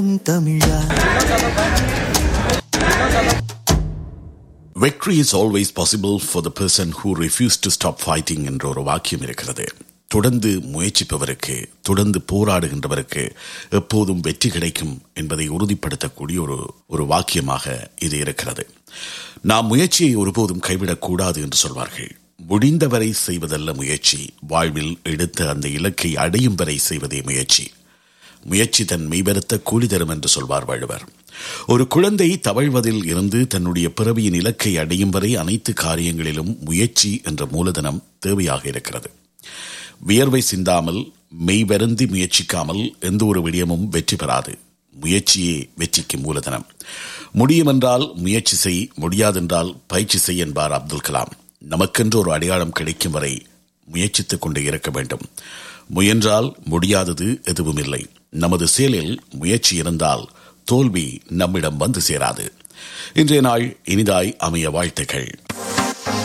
தமிழா Victory is always possible for the person who refused to stop fighting என்ற ஒரு வாக்கியம் இருக்கிறது தொடர்ந்து முயற்சிப்பவருக்கு தொடர்ந்து போராடுகின்றவருக்கு எப்போதும் வெற்றி கிடைக்கும் என்பதை உறுதிப்படுத்தக்கூடிய ஒரு ஒரு வாக்கியமாக இது இருக்கிறது நாம் முயற்சியை ஒருபோதும் கைவிடக்கூடாது என்று சொல்வார்கள் முடிந்தவரை செய்வதல்ல முயற்சி வாழ்வில் எடுத்த அந்த இலக்கை அடையும் வரை செய்வதே முயற்சி முயற்சி தன் மெய்வருத்த கூலி தரும் என்று சொல்வார் வள்ளுவர் ஒரு குழந்தை தவழ்வதில் இருந்து தன்னுடைய பிறவியின் இலக்கை அடையும் வரை அனைத்து காரியங்களிலும் முயற்சி என்ற மூலதனம் தேவையாக இருக்கிறது வியர்வை சிந்தாமல் மெய் வருந்தி முயற்சிக்காமல் எந்த ஒரு விடயமும் வெற்றி பெறாது முயற்சியே வெற்றிக்கு மூலதனம் முடியுமென்றால் முயற்சி செய் முடியாதென்றால் பயிற்சி செய் என்பார் அப்துல் கலாம் நமக்கென்று ஒரு அடையாளம் கிடைக்கும் வரை முயற்சித்துக் கொண்டே இருக்க வேண்டும் முயன்றால் முடியாதது எதுவும் இல்லை நமது செயலில் முயற்சி இருந்தால் தோல்வி நம்மிடம் வந்து சேராது இன்றைய நாள் இனிதாய் அமைய வாழ்த்துக்கள்